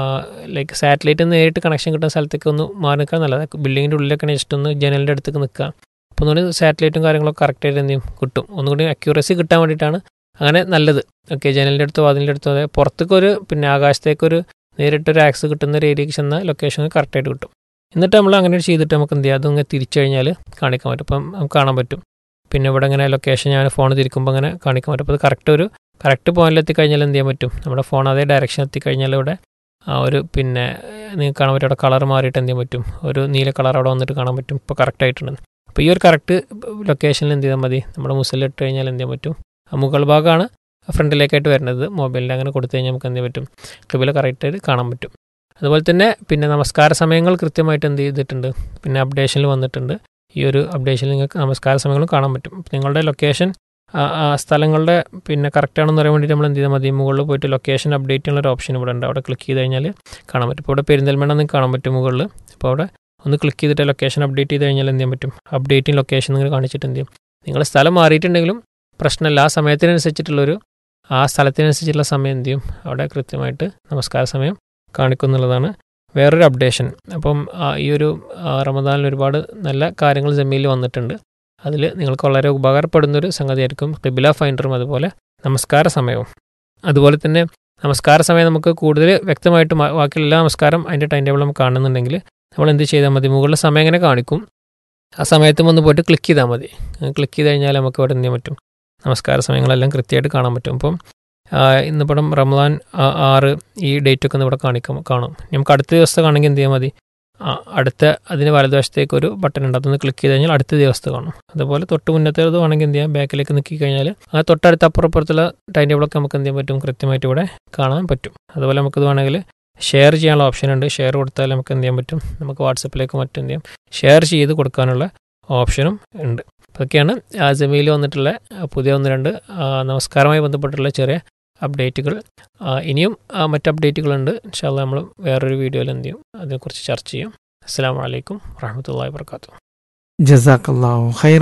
ലൈക്ക് സാറ്റലൈറ്റ് നേരിട്ട് കണക്ഷൻ കിട്ടുന്ന സ്ഥലത്തേക്ക് ഒന്ന് മാറി നിൽക്കാൻ നല്ലത് ബിൽഡിങ്ങിൻ്റെ ഉള്ളിലൊക്കെ ജസ്റ്റ് ഒന്ന് ജനലിൻ്റെ അടുത്തേക്ക് നിൽക്കുക അപ്പോൾ ഒന്നുകൂടി സാറ്റലൈറ്റും കാര്യങ്ങളൊക്കെ കറക്റ്റായിട്ട് എന്ത് ചെയ്യും കിട്ടും ഒന്നുകൂടി അക്യൂറസി കിട്ടാൻ വേണ്ടിയിട്ടാണ് അങ്ങനെ നല്ലത് ഓക്കെ ജനലിൻ്റെ അടുത്തോ അതിൻ്റെ അടുത്തോ അതെ പുറത്തേക്കൊരു പിന്നെ ആകാശത്തേക്കൊരു നേരിട്ടൊരു ആക്സ് കിട്ടുന്ന ഒരു ഏരിയയ്ക്ക് ചെന്ന ലൊക്കേഷൻ കറക്റ്റായിട്ട് കിട്ടും എന്നിട്ട് നമ്മൾ അങ്ങനെ ചെയ്തിട്ട് നമുക്ക് എന്ത് ചെയ്യാം അതങ്ങനെ തിരിച്ചു കഴിഞ്ഞാൽ കാണിക്കാൻ പറ്റും അപ്പം നമുക്ക് കാണാൻ പറ്റും പിന്നെ ഇവിടെ ഇങ്ങനെ ലൊക്കേഷൻ ഞാൻ ഫോൺ തിരിക്കുമ്പോൾ അങ്ങനെ കാണിക്കാൻ പറ്റും അപ്പോൾ അത് കറക്റ്റ് ഒരു കറക്റ്റ് പോയിന്റിൽ എത്തിക്കഴിഞ്ഞാൽ എന്ത് ചെയ്യാൻ പറ്റും നമ്മുടെ ഫോൺ അതേ ഡയറക്ഷൻ എത്തിക്കഴിഞ്ഞാൽ ഇവിടെ ആ ഒരു പിന്നെ നിങ്ങൾക്ക് കാണാൻ പറ്റും അവിടെ കളർ മാറിയിട്ട് എന്ത് ചെയ്യാൻ പറ്റും ഒരു നീല കളർ അവിടെ വന്നിട്ട് കാണാൻ പറ്റും ഇപ്പോൾ കറക്റ്റ് ആയിട്ടുണ്ട് അപ്പോൾ ഈ ഒരു കറക്റ്റ് ലൊക്കേഷനിൽ എന്ത് ചെയ്താൽ മതി നമ്മുടെ മുസലിൽ ഇട്ട് കഴിഞ്ഞാൽ എന്ത് ചെയ്യാൻ പറ്റും ആ മുകൾ ഭാഗമാണ് ഫ്രണ്ടിലേക്കായിട്ട് വരുന്നത് മൊബൈലിൽ അങ്ങനെ കൊടുത്തു കഴിഞ്ഞാൽ നമുക്ക് എന്ത് ചെയ്യാൻ പറ്റും കിബില കറക്റ്റായിട്ട് കാണാൻ പറ്റും അതുപോലെ തന്നെ പിന്നെ നമസ്കാര സമയങ്ങൾ കൃത്യമായിട്ട് എന്ത് ചെയ്തിട്ടുണ്ട് പിന്നെ അപ്ഡേഷനിൽ വന്നിട്ടുണ്ട് ഈ ഒരു അപ്ഡേഷനിൽ നിങ്ങൾക്ക് നമസ്കാര സമയങ്ങളും കാണാൻ പറ്റും അപ്പോൾ നിങ്ങളുടെ ലൊക്കേഷൻ സ്ഥലങ്ങളുടെ പിന്നെ കറക്റ്റ് ആണെന്ന് പറയാൻ വേണ്ടിയിട്ട് നമ്മൾ എന്ത് ചെയ്താൽ മതി മുകളിൽ പോയിട്ട് ലൊക്കേഷൻ അപ്ഡേറ്റ് ചെയ്യാനുള്ള ഒരു ഓപ്ഷൻ ഇവിടെ ഉണ്ട് അവിടെ ക്ലിക്ക് ചെയ്ത് കഴിഞ്ഞാൽ കാണാൻ പറ്റും ഇപ്പോൾ ഇവിടെ പെരിന്തൽമണ്ണ നിങ്ങൾക്ക് കാണാൻ പറ്റും മുകളിൽ അപ്പോൾ അവിടെ ഒന്ന് ക്ലിക്ക് ചെയ്തിട്ട് ലൊക്കേഷൻ അപ്ഡേറ്റ് ചെയ്ത് കഴിഞ്ഞാൽ എന്ത് ചെയ്യാൻ പറ്റും അപ്ഡേറ്റിംഗ് ലൊക്കേഷൻ നിങ്ങൾ കാണിച്ചിട്ട് എന്ത് ചെയ്യും നിങ്ങൾ സ്ഥലം മാറിയിട്ടുണ്ടെങ്കിലും പ്രശ്നമില്ല ആ സമയത്തിനനുസരിച്ചിട്ടുള്ളൊരു ആ സ്ഥലത്തിനനുസരിച്ചുള്ള സമയം എന്ത് ചെയ്യും അവിടെ കൃത്യമായിട്ട് നമസ്കാര സമയം കാണിക്കുന്നുള്ളതാണ് വേറൊരു അപ്ഡേഷൻ അപ്പം ആ, ഈ ഒരു ആ, റമദാനിൽ ഒരുപാട് നല്ല കാര്യങ്ങൾ ജമീൽ വന്നിട്ടുണ്ട് അതിൽ നിങ്ങൾക്ക് വളരെ ഉപകാരപ്പെടുന്നൊരു സംഗതിയായിരിക്കും കിബില ഫൈൻഡറും അതുപോലെ നമസ്കാര സമയവും അതുപോലെ തന്നെ നമസ്കാര സമയം നമുക്ക് കൂടുതൽ വ്യക്തമായിട്ട് മ- ബാക്കിയുള്ള എല്ലാ നമസ്കാരം അതിൻ്റെ ടൈം ടേബിൾ നമുക്ക് കാണുന്നുണ്ടെങ്കിൽ നമ്മൾ എന്ത് ചെയ്താൽ മതി മുകളിലെ സമയം ഇങ്ങനെ കാണിക്കും ആ സമയത്തും ഒന്ന് പോയിട്ട് ക്ലിക്ക് ചെയ്താൽ മതി ക്ലിക്ക് ചെയ്ത് കഴിഞ്ഞാൽ നമുക്ക് ഇവിടെ എന്ത് ചെയ്യാൻ പറ്റും നമസ്കാര സമയങ്ങളെല്ലാം കൃത്യമായിട്ട് കാണാൻ പറ്റും അപ്പം ആ, ഇന്നിപ്പം റമദാൻ ആ, ആറ് ഈ ഡേറ്റൊക്കെ ഒന്ന് ഇവിടെ കാണിക്കും കാണും ഇനി നമുക്ക് അടുത്ത ദിവസത്തെ കാണണമെങ്കിൽ എന്ത് ചെയ്യാൽ മതി ആ, അടുത്ത അതിന് വലതുവശത്തേക്ക് ഒരു ബട്ടൺ ഉണ്ട് അതൊന്ന് ക്ലിക്ക് ചെയ്ത് കഴിഞ്ഞാൽ അടുത്ത ദിവസത്തെ കാണും അതുപോലെ തൊട്ട് മുന്നത്തേത് വേണമെങ്കിൽ എന്ത് ചെയ്യാം ബാക്കിലേക്ക് നിൽക്കി കഴിഞ്ഞാൽ ആ തൊട്ടടുത്ത അപ്പുറപ്പുറത്തുള്ള ടൈം ടേബിളൊക്കെ നമുക്ക് എന്ത് ചെയ്യാൻ പറ്റും കൃത്യമായിട്ട് ഇവിടെ കാണാൻ പറ്റും അതുപോലെ നമുക്കിത് വേണമെങ്കിൽ ഷെയർ ചെയ്യാനുള്ള ഓപ്ഷൻ ഉണ്ട് ഷെയർ കൊടുത്താൽ നമുക്ക് എന്ത് ചെയ്യാൻ പറ്റും നമുക്ക് വാട്സപ്പിലേക്ക് മറ്റും എന്ത് ചെയ്യാം ഷെയർ ചെയ്ത് കൊടുക്കാനുള്ള ഓപ്ഷനും ഉണ്ട് അതൊക്കെയാണ് ആ ജമീൽ വന്നിട്ടുള്ള ആ, പുതിയ ഒന്ന് രണ്ട് ആ, നമസ്കാരവുമായി ബന്ധപ്പെട്ടുള്ള ചെറിയ അപ്ഡേറ്റുകൾ ആ, ഇനിയും ആ, മറ്റ് അപ്ഡേറ്റുകളുണ്ട് ഇൻഷാല്ല നമ്മൾ വേറൊരു വീഡിയോയിൽ എന്ത് ചെയ്യും അതിനെക്കുറിച്ച് ചർച്ച ചെയ്യും അസ്സാം വലൈക്കും വാഹമത്തല്ലാ വർക്കാത്തു ജസാക്കല്ലാഹു ഹൈറ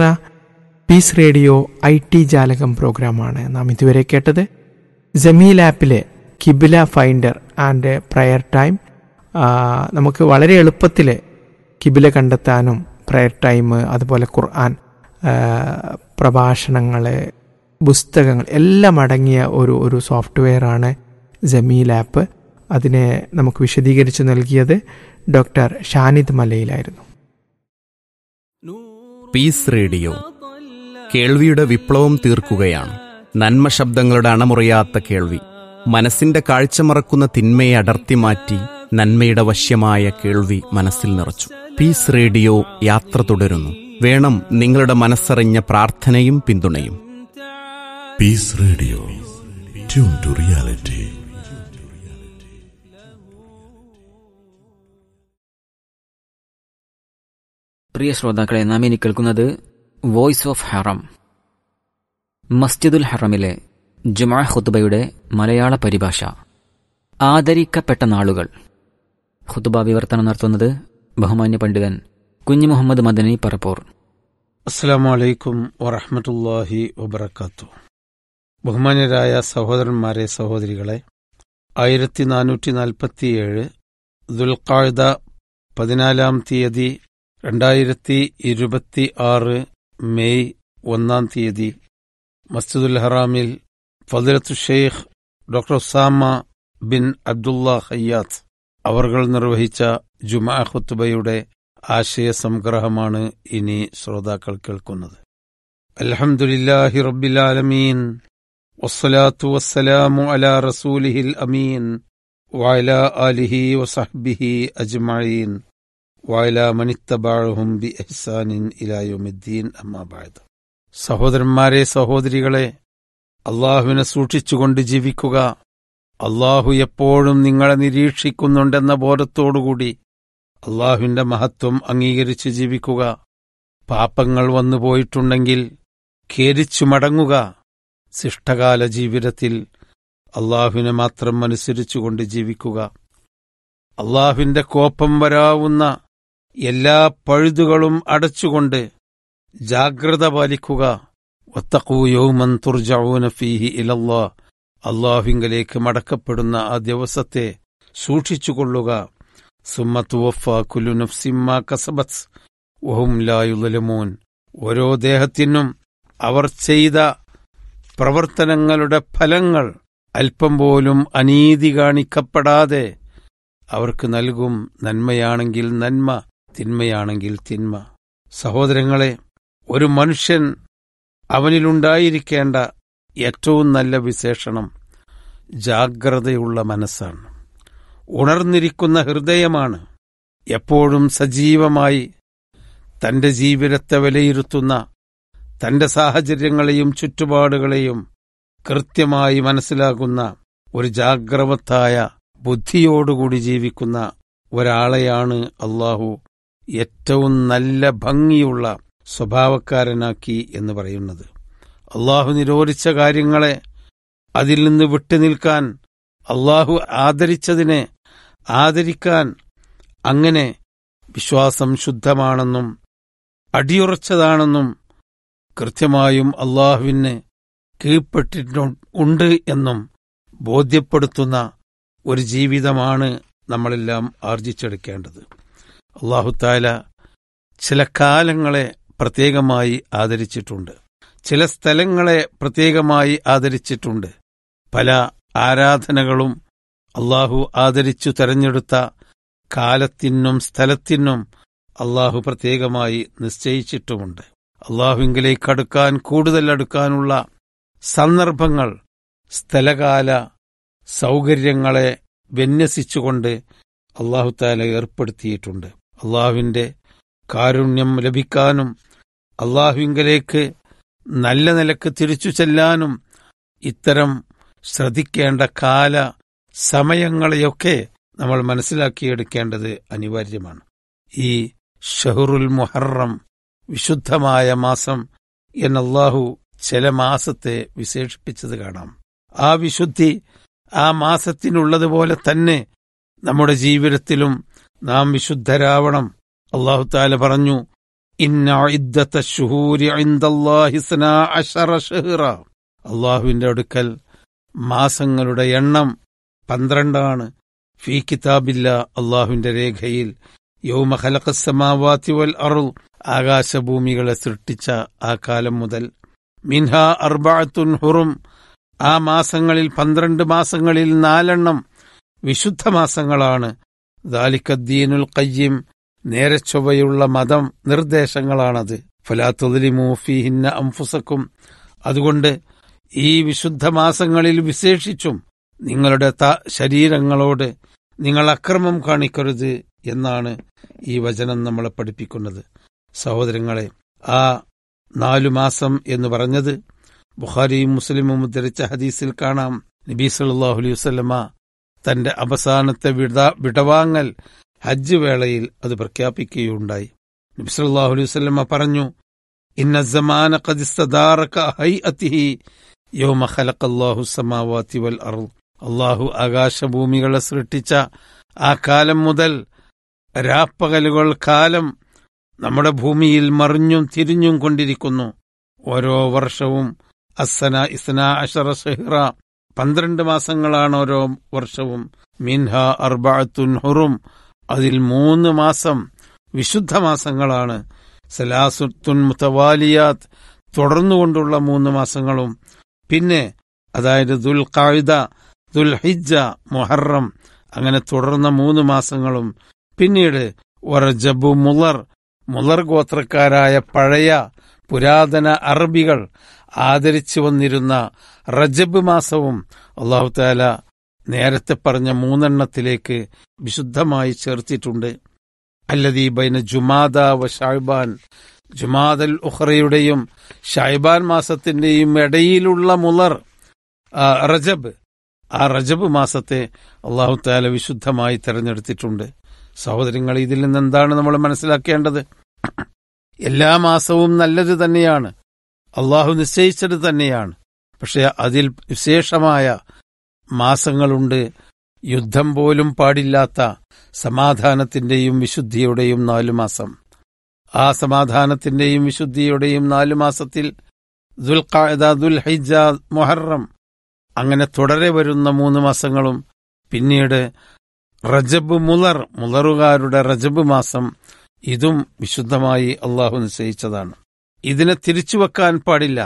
പീസ് റേഡിയോ ഐ ടി ജാലകം പ്രോഗ്രാമാണ് നാം ഇതുവരെ കേട്ടത് ജമീൽ ആപ്പിലെ കിബില ഫൈൻഡർ ആൻഡ് പ്രയർ ടൈം ആ, നമുക്ക് വളരെ എളുപ്പത്തിൽ കിബില കണ്ടെത്താനും പ്രയർ ടൈം അതുപോലെ ഖുർആൻ പ്രഭാഷണങ്ങൾ പുസ്തകങ്ങൾ എല്ലാം അടങ്ങിയ ഒരു ഒരു സോഫ്റ്റ്വെയറാണ് ജമീൽ ആപ്പ് അതിനെ നമുക്ക് വിശദീകരിച്ച് നൽകിയത് ഡോക്ടർ ഷാനിദ് മലയിലായിരുന്നു പീസ് റേഡിയോ കേൾവിയുടെ വിപ്ലവം തീർക്കുകയാണ് നന്മ ശബ്ദങ്ങളുടെ അണമുറിയാത്ത കേൾവി മനസ്സിന്റെ കാഴ്ച മറക്കുന്ന തിന്മയെ അടർത്തി മാറ്റി നന്മയുടെ വശ്യമായ കേൾവി മനസ്സിൽ നിറച്ചു പീസ് റേഡിയോ യാത്ര തുടരുന്നു വേണം നിങ്ങളുടെ മനസ്സറിഞ്ഞ പ്രാർത്ഥനയും പിന്തുണയും Peace Radio. Tune to reality. പ്രിയ ശ്രോതാക്കളെ നാം ഇനി കേൾക്കുന്നത് വോയിസ് ഓഫ് ഹറം മസ്ജിദുൽ ഹറമിലെ ജുമാ ഖുത്തുബയുടെ മലയാള പരിഭാഷ ആദരിക്കപ്പെട്ട നാളുകൾ ഖുത്തുബ വിവർത്തനം നടത്തുന്നത് ബഹുമാന്യ പണ്ഡിതൻ കുഞ്ഞു മുഹമ്മദ് മദനി പറപ്പൂർ അസ്സാം വലൈക്കും വറഹമത്തല്ലാഹി വബർക്കാത്തു ബഹുമാന്യരായ സഹോദരന്മാരെ സഹോദരികളെ ആയിരത്തി നാനൂറ്റി നാൽപ്പത്തിയേഴ് ദുൽഖാഴ്ദ പതിനാലാം തീയതി രണ്ടായിരത്തി ഇരുപത്തി ആറ് മെയ് ഒന്നാം തീയതി മസ്ജിദുൽ ഹറാമിൽ ഫദിലത്തു Sheikh doctor Usama bin Abdullah Khayyat അവർകൾ നിർവഹിച്ച ജുമാ ഖുത്തുബയുടെ ആശയ സംഗ്രഹമാണ് ഇനി ശ്രോതാക്കൾ കേൾക്കുന്നത് അൽഹംദുലില്ലാഹി റബ്ബിലാലമീൻ വസ്സലാത്തു വസ്സലാമു അലാ റസൂലിഹിൽ അമീൻ വഅലാ ആലിഹി വസഹ്ബിഹി അജ്മഈൻ വഅലാ മനിത്തബഅഹും ബി ഇഹ്സാനിൻ ഇലാ യൗമിദ്ദീൻ അമ്മാ ബഅദ് സഹോദരന്മാരെ സഹോദരികളെ അള്ളാഹുവിനെ സൂക്ഷിച്ചുകൊണ്ട് ജീവിക്കുക അള്ളാഹു എപ്പോഴും നിങ്ങളെ നിരീക്ഷിക്കുന്നുണ്ടെന്ന ബോധത്തോടുകൂടി അള്ളാഹുവിന്റെ മഹത്വം അംഗീകരിച്ച് ജീവിക്കുക പാപങ്ങൾ വന്നു പോയിട്ടുണ്ടെങ്കിൽ ഖേദിച്ചു മടങ്ങുക ശിഷ്ടകാല ജീവിതത്തിൽ അള്ളാഹുവിനെ മാത്രം അനുസരിച്ചുകൊണ്ട് ജീവിക്കുക അള്ളാഹുവിന്റെ കോപ്പം വരാവുന്ന എല്ലാ പഴുതുകളും അടച്ചുകൊണ്ട് ജാഗ്രത പാലിക്കുക ഒത്തക്കൂ യൗമൻ തുർജഊന ഫീഹി ഇലല്ലാ അള്ളാഹുവിങ്കലേക്ക് മടക്കപ്പെടുന്ന ആ ദിവസത്തെ സൂക്ഷിച്ചുകൊള്ളുക സുമ്മത്തുവഫ കുലു നഫ്സിമ്മ കസബത്ത് വഹും ലായുലമോൻ ഓരോ ദേഹത്തിനും അവർ ചെയ്ത പ്രവർത്തനങ്ങളുടെ ഫലങ്ങൾ അല്പം പോലും അനീതി കാണിക്കപ്പെടാതെ അവർക്ക് നൽകും നന്മയാണെങ്കിൽ നന്മ തിന്മയാണെങ്കിൽ തിന്മ സഹോദരങ്ങളെ ഒരു മനുഷ്യൻ അവനിലുണ്ടായിരിക്കേണ്ട ഏറ്റവും നല്ല വിശേഷണം ജാഗ്രതയുള്ള മനസ്സാണ് ഉണർന്നിരിക്കുന്ന ഹൃദയമാണ് എപ്പോഴും സജീവമായി തന്റെ ജീവിതത്തെ വിലയിരുത്തുന്ന തന്റെ സാഹചര്യങ്ങളെയും ചുറ്റുപാടുകളെയും കൃത്യമായി മനസ്സിലാക്കുന്ന ഒരു ജാഗ്രവത്തായ ബുദ്ധിയോടുകൂടി ജീവിക്കുന്ന ഒരാളെയാണ് അള്ളാഹു ഏറ്റവും നല്ല ഭംഗിയുള്ള സ്വഭാവക്കാരനാക്കി എന്ന് പറയുന്നത് അള്ളാഹു നിരോധിച്ച കാര്യങ്ങളെ അതിൽ നിന്ന് വിട്ടുനിൽക്കാൻ അള്ളാഹു ആദരിച്ചതിനെ ആദരിക്കാൻ അങ്ങനെ വിശ്വാസം ശുദ്ധമാണെന്നും അടിയുറച്ചതാണെന്നും കൃത്യമായും അള്ളാഹുവിന് കീഴ്പ്പെട്ടിട്ടുണ്ട് എന്നും ബോധ്യപ്പെടുത്തുന്ന ഒരു ജീവിതമാണ് നമ്മളെല്ലാം ആർജിച്ചെടുക്കേണ്ടത് അള്ളാഹുത്താല ചില കാലങ്ങളെ പ്രത്യേകമായി ആദരിച്ചിട്ടുണ്ട് ചില സ്ഥലങ്ങളെ പ്രത്യേകമായി ആദരിച്ചിട്ടുണ്ട് പല ആരാധനകളും അള്ളാഹു ആദരിച്ചു തെരഞ്ഞെടുത്ത കാലത്തിനും സ്ഥലത്തിനും അള്ളാഹു പ്രത്യേകമായി നിശ്ചയിച്ചിട്ടുമുണ്ട് അള്ളാഹുവിങ്കിലേക്ക് അടുക്കാൻ കൂടുതൽ അടുക്കാനുള്ള സന്ദർഭങ്ങൾ സ്ഥലകാല സൗകര്യങ്ങളെ വിന്യസിച്ചുകൊണ്ട് അള്ളാഹുത്താല ഏർപ്പെടുത്തിയിട്ടുണ്ട് അള്ളാഹുവിന്റെ കാരുണ്യം ലഭിക്കാനും അള്ളാഹുവിങ്കലേക്ക് നല്ല നിലക്ക് തിരിച്ചു ചെല്ലാനും ഇത്തരം ശ്രദ്ധിക്കേണ്ട കാല സമയങ്ങളെയൊക്കെ നമ്മൾ മനസ്സിലാക്കിയെടുക്കേണ്ടത് അനിവാര്യമാണ് ഈ ഷഹറുൽ മുഹറം വിശുദ്ധമായ മാസം എന്നല്ലാഹു ചില മാസത്തെ വിശേഷിപ്പിച്ചത് കാണാം ആ വിശുദ്ധി ആ മാസത്തിനുള്ളതുപോലെ തന്നെ നമ്മുടെ ജീവിതത്തിലും നാം വിശുദ്ധരാവണം അള്ളാഹു താല പറഞ്ഞു ഇന്ന ഇദ്ദത്ത ശുഹൂരി ഇൻദല്ലാഹി ഇസ്നാ അശറ ഷഹ്റ അള്ളാഹുവിന്റെ അടുക്കൽ മാസങ്ങളുടെ എണ്ണം പന്ത്രണ്ടാണ് ഫീ കിതാബില്ല അള്ളാഹുവിന്റെ രേഖയിൽ യൗമ ഖലഖസ്സമാവാതി വൽ അറുൾ ആകാശഭൂമികളെ സൃഷ്ടിച്ച ആ കാലം മുതൽ മിൻഹ അർബഅത്തുൻ ഹുറും ആ മാസങ്ങളിൽ പന്ത്രണ്ട് മാസങ്ങളിൽ നാലെണ്ണം വിശുദ്ധ മാസങ്ങളാണ് ദാലിക്കദ്ദീനുൽ ഖയ്യിം നേരെ ചൊവ്വയുള്ള മതം നിർദ്ദേശങ്ങളാണത് ഫലാത്തുലിമൂഫിഹിന്ന അംഫുസക്കും അതുകൊണ്ട് ഈ വിശുദ്ധ മാസങ്ങളിൽ വിശേഷിച്ചും നിങ്ങളുടെ ശരീരങ്ങളോട് നിങ്ങൾ അക്രമം കാണിക്കരുത് എന്നാണ് ഈ വചനം നമ്മളെ പഠിപ്പിക്കുന്നത് സഹോദരങ്ങളെ ആ നാലു മാസം എന്ന് പറഞ്ഞത് ബുഖാരിയും മുസ്ലിമും ഉദ്ധരിച്ച ഹദീസിൽ കാണാം നബി സല്ലല്ലാഹു അലൈഹി വസല്ലമ തന്റെ അവസാനത്തെ വിട വിടവാങ്ങൽ ഹജ്ജ് വേളയിൽ അത് പ്രഖ്യാപിക്കുകയുണ്ടായി നബി സല്ലല്ലാഹു അലൈഹി വസല്ലമ പറഞ്ഞു ഇന്ന സമാന ഖദിസ്തദാറക ഹൈഅതിഹി യൗമ ഖലഖല്ലാഹു സമാവാതി വൽ അർദ് അള്ളാഹു ആകാശഭൂമികളെ സൃഷ്ടിച്ച ആ കാലം മുതൽ രാപ്പകലുകൾ കാലം നമ്മുടെ ഭൂമിയിൽ മറിഞ്ഞും തിരിഞ്ഞും കൊണ്ടിരിക്കുന്നു ഓരോ വർഷവും അസന ഇസ്ന അഷറ ഷെഹ്റ പന്ത്രണ്ട് മാസങ്ങളാണ് ഓരോ വർഷവും മിൻഹ അർബഅത്തുൻ ഹുറും അതിൽ മൂന്ന് മാസം വിശുദ്ധ മാസങ്ങളാണ് സലാസുത്തുൻ മുത്തവാലിയാത്ത് തുടർന്നുകൊണ്ടുള്ള മൂന്ന് മാസങ്ങളും പിന്നെ അതായത് ദുൽ ഖായിദ ദുൽ ഹിജ്ജ മുഹറം അങ്ങനെ തുടർന്ന മൂന്ന് മാസങ്ങളും പിന്നീട് വറജബു മുലർ മുലർ ഗോത്രക്കാരായ പഴയ പുരാതന അറബികൾ ആദരിച്ചു വന്നിരുന്ന റജബ് മാസവും അള്ളാഹു താല നേരത്തെ പറഞ്ഞ മൂന്നെണ്ണത്തിലേക്ക് വിശുദ്ധമായി ചേർത്തിട്ടുണ്ട് അല്ലതീ ബൈന ജുമാദ വ ഷായ്ബാൻ ജുമാദൽ ഉഹ്റയുടെയും ഷായ്ബാൻ മാസത്തിന്റെയും ഇടയിലുള്ള മുലർ ആ, റജബ് ആ റജബ് മാസത്തെ അള്ളാഹു താല വിശുദ്ധമായി തെരഞ്ഞെടുത്തിട്ടുണ്ട് സഹോദരങ്ങൾ ഇതിൽ നിന്ന് എന്താണ് നമ്മൾ മനസ്സിലാക്കേണ്ടത് എല്ലാ മാസവും നല്ലത് തന്നെയാണ് അള്ളാഹു നിശ്ചയിച്ചത് തന്നെയാണ് പക്ഷെ അതിൽ വിശേഷമായ മാസങ്ങളുണ്ട് യുദ്ധം പോലും പാടില്ലാത്ത സമാധാനത്തിന്റെയും വിശുദ്ധിയുടെയും നാലു മാസം ആ സമാധാനത്തിന്റെയും വിശുദ്ധിയുടെയും നാലു മാസത്തിൽ ദുൽഖാദ ദുൽ ഹിജ മുഹറം അങ്ങനെ തുടരെ വരുന്ന മൂന്ന് മാസങ്ങളും പിന്നീട് റജബ് മുലർ മുലറുകാരുടെ റജബ് മാസം ഇതും വിശുദ്ധമായി അള്ളാഹു നിശ്ചയിച്ചതാണ് ഇതിനെ തിരിച്ചുവെക്കാൻ പാടില്ല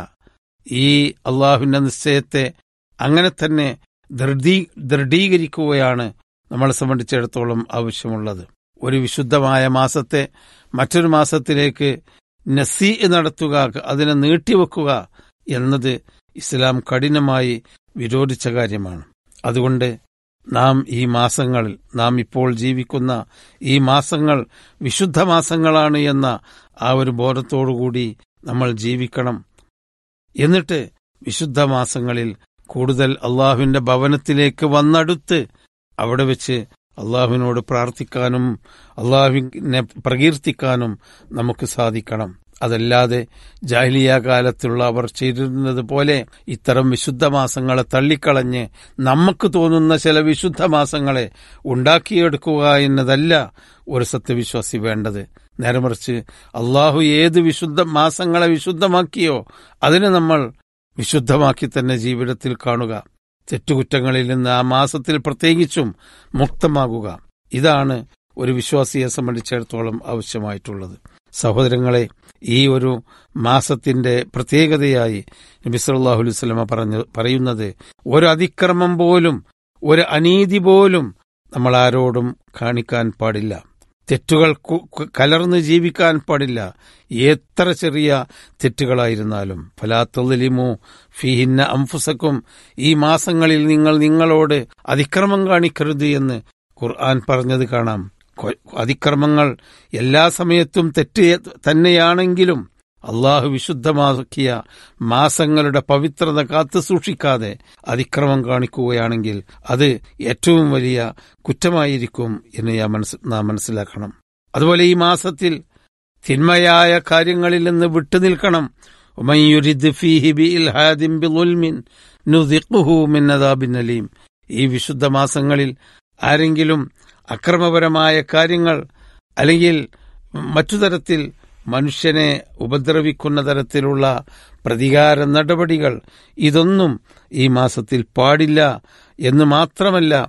ഈ അള്ളാഹുവിന്റെ നിശ്ചയത്തെ അങ്ങനെ തന്നെ ദൃഢീ ദൃഢീകരിക്കുകയാണ് നമ്മളെ സംബന്ധിച്ചിടത്തോളം ആവശ്യമുള്ളത് ഒരു വിശുദ്ധമായ മാസത്തെ മറ്റൊരു മാസത്തിലേക്ക് നസീ നടത്തുക അതിനെ നീട്ടിവെക്കുക എന്നത് ഇസ്ലാം കഠിനമായി വിരോധിച്ച കാര്യമാണ് അതുകൊണ്ട് നാം ഈ മാസങ്ങളിൽ നാം ഇപ്പോൾ ജീവിക്കുന്ന ഈ മാസങ്ങൾ വിശുദ്ധ മാസങ്ങളാണ് എന്ന ആ ഒരു ബോധത്തോടുകൂടി നമ്മൾ ജീവിക്കണം എന്നിട്ട് വിശുദ്ധ മാസങ്ങളിൽ കൂടുതൽ അള്ളാഹുവിന്റെ ഭവനത്തിലേക്ക് വന്നടുത്ത് അവിടെ വെച്ച് അള്ളാഹുവിനോട് പ്രാർത്ഥിക്കാനും അള്ളാഹുവിനെ പ്രകീർത്തിക്കാനും നമുക്ക് സാധിക്കണം അതല്ലാതെ ജാഹ്ലിയ കാലത്തുള്ള അവർ ചെയ്തിരുന്നത് പോലെ ഇത്തരം വിശുദ്ധ മാസങ്ങളെ തള്ളിക്കളഞ്ഞ് നമുക്ക് തോന്നുന്ന ചില വിശുദ്ധ മാസങ്ങളെ ഉണ്ടാക്കിയെടുക്കുക എന്നതല്ല ഒരു സത്യവിശ്വാസി വേണ്ടത് നേരെ മറിച്ച് അള്ളാഹു ഏത് വിശുദ്ധ മാസങ്ങളെ വിശുദ്ധമാക്കിയോ അതിനെ നമ്മൾ വിശുദ്ധമാക്കി തന്നെ ജീവിതത്തിൽ കാണുക തെറ്റുകുറ്റങ്ങളിൽ നിന്ന് ആ മാസത്തിൽ പ്രത്യേകിച്ചും മുക്തമാകുക ഇതാണ് ഒരു വിശ്വാസിയെ സംബന്ധിച്ചിടത്തോളം ആവശ്യമായിട്ടുള്ളത് സഹോദരങ്ങളെ ഈ ഒരു മാസത്തിന്റെ പ്രത്യേകതയായി നബി സല്ലല്ലാഹു അലൈഹി വസല്ലമ പറഞ്ഞു പറയുന്നത് ഒരു അതിക്രമം പോലും ഒരു അനീതി പോലും നമ്മൾ ആരോടും കാണിക്കാൻ പാടില്ല തെറ്റുകൾ കു- കു- കലർന്ന് ജീവിക്കാൻ പാടില്ല എത്ര ചെറിയ തെറ്റുകളായിരുന്നാലും ഫലാത്തലിമു ഫിഹിന്ന അംഫുസക്കും ഈ മാസങ്ങളിൽ നിങ്ങൾ നിങ്ങളോട് അതിക്രമം കാണിക്കരുത് എന്ന് ഖുർആൻ പറഞ്ഞത് കാണാം കൊ- അതിക്രമങ്ങൾ എല്ലാ സമയത്തും തെറ്റ് തന്നെയാണെങ്കിലും അള്ളാഹു വിശുദ്ധമാക്കിയ മാസങ്ങളുടെ പവിത്രത കാത്തു സൂക്ഷിക്കാതെ അതിക്രമം കാണിക്കുകയാണെങ്കിൽ അത് ഏറ്റവും വലിയ കുറ്റമായിരിക്കും എന്ന് ഞാൻ മനസ്സ് നാം മനസ്സിലാക്കണം അതുപോലെ ഈ മാസത്തിൽ തിന്മയായ കാര്യങ്ങളിൽ നിന്ന് വിട്ടുനിൽക്കണം ومن يرد فيه بإلحاد بظلم نذقه من عذاب أليم ഈ വിശുദ്ധ മാസങ്ങളിൽ ആരെങ്കിലും അക്രമപരമായ കാര്യങ്ങൾ അല്ലെങ്കിൽ മറ്റു തരത്തിൽ മനുഷ്യനെ ഉപദ്രവിക്കുന്ന തരത്തിലുള്ള പ്രതികാര നടപടികൾ ഇതൊന്നും ഈ മാസത്തിൽ പാടില്ല എന്ന് മാത്രമല്ല